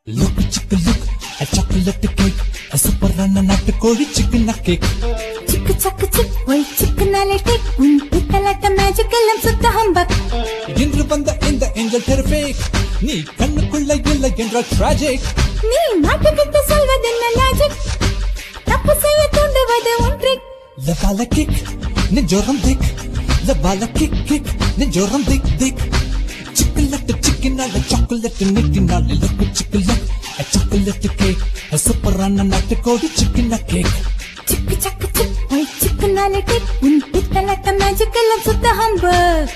Look, chicken, look, a chocolate cake, a super run நாட்டுக்கோழி chicken cake. சிக்கு சக்கு sick Y சிக்குனாலே tick உன் பித்தலாட்ட magic எல்லாம் சுத்த ஹம்பக் இன்று வந்த இந்த ஏஞ்சல் டெரிஃபிக் நீ கண்ணுக்குள்ள இல்லை என்றால் tragic நீ மாட்டுக்கிட்டு சொல்வதென்ன லாஜிக் தப்பு செய்ய தூண்டுவது உன் ட்ரிக் லபால கிக் நெஞ்சோரம் திக் லபால கிக் கிக் நெஞ்சோரம் திக் திக் சிக்கலட்டு சிக்கினால சாக்லேட் நிக்கினால லுக்கு சிக்கலட் சாக்லேட் கேக் சூப்பரான நாட்டுக்கோழி சிக்கன் கேக் சிக்கு சக்கு சிக் ஒய் சிக்குனாலே டிக் உன் பித்தலாட்ட மேஜிக் எல்லாம் சுத்த ஹம்பக்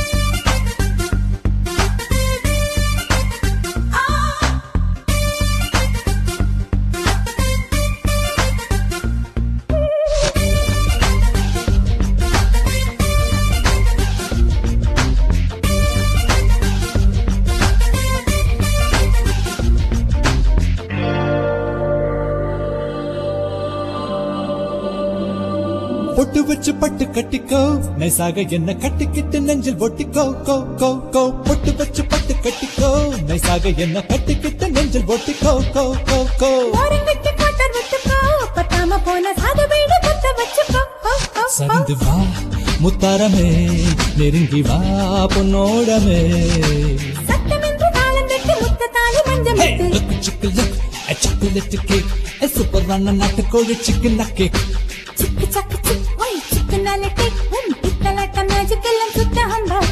பொட்டு வச்சு பட்டு கட்டிக்கோ நைசாக என்ன கட்டிக்கிட்டு நெஞ்சில் ஒட்டிக்கோ கோ கோ கோ பொட்டு வச்சு பட்டு கட்டிக்கோ நைசாக என்ன கட்டிக்கிட்டு நெஞ்சில் ஒட்டிக்கோ கோ கோ கோ ஓரம் விட்டு கோட்டர் விட்டுக்கோ பத்தாம போன சாத வீடு பத்த வச்சுக்கோ ஹோ, ஹோ, ஹோ. சரிந்து வா முத்தாரமே நெருங்கி வா பொன்னோடமே சத்தமின்றி தாளம் விட்டு முத்த தாலி மஞ்சம் Hey, விட்டு look, chicken, look, a chocolate cake, a super run நாட்டுக்கோழி chicken cake. சிக்கு சக்கு சிக் ஒய் சிக்குனாலே டிக் உன் பித்தலாட்ட மேஜிக் எல்லாம் சுத்த ஹம்பக்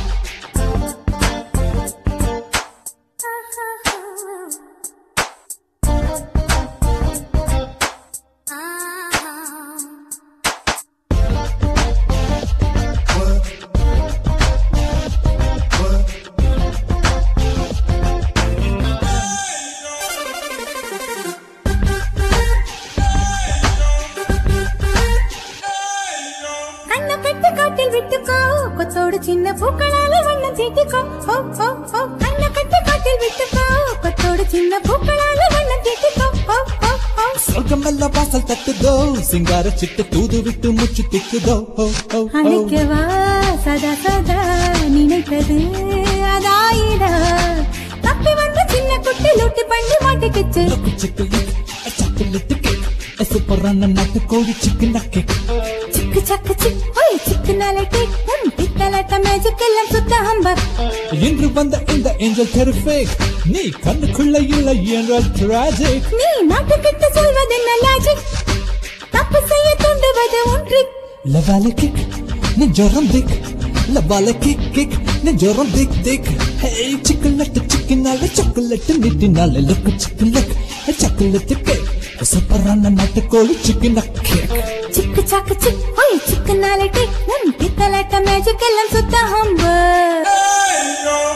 கண்ணை கட்டு காட்டில் விட்டுக்கோ கொத்தோடு சின்ன பூக்களால வண்ணம் தீட்டிக்கோ ஓ ஓ ஓ கண்ணை கட்டு காட்டில் விட்டுக்கோ கொத்தோடு சின்ன பூக்களால வண்ணம் தீட்டிக்கோ ஓ ஓ ஓ சொர்க்கமெல்ல வாசல் தட்டுதோ சிங்கார சிட்டு தூது விட்டு முச்சு திக்குதோ ஓ ஓ ஓ அணைக்கவா சதா சதா நினைத்தது அதாயிடா தப்பி வந்த சின்ன குட்டி லூட்டி பண்ணி மாட்டிக்கிச்சு Look, chicken, look, a chocolate cake, a super run நாட்டுக்கோழி chicken cake. சிக்கு சக்கு சிக் ஒய் சிக்குனாலே டிக் உன் பித்தலாட்ட மேஜிக் எல்லாம் சுத்த ஹம்பக் இன்று வந்த இந்த ஏஞ்சல் டெரிஃபிக் நீ கண்ணுக்குள்ள இல்லை என்றால் tragic நீ நாட்டுக்கிட்டு சொல்வதென்ன லாஜிக் தப்பு செய்ய தூண்டுவது உன் ட்ரிக் லவால கிக் நெஞ்சோரம் திக் லவால கிக் கிக் நெஞ்சோரம் திக் திக் ஹே சிக்கலட்டு சிக்கினால சாக்லேட் நீட்டினால லுக்கு சிக்கலட் சாக்லேட் கேக் சூப்பரான நாட்டுக்கோழி சிக்கன் கேக் சிக்கு சக்கு சிக் ஒய் சிக்குனாலே டிக் உன் பித்தலாட்ட மேஜிக் எல்லாம் சுத்த ஹம்பக்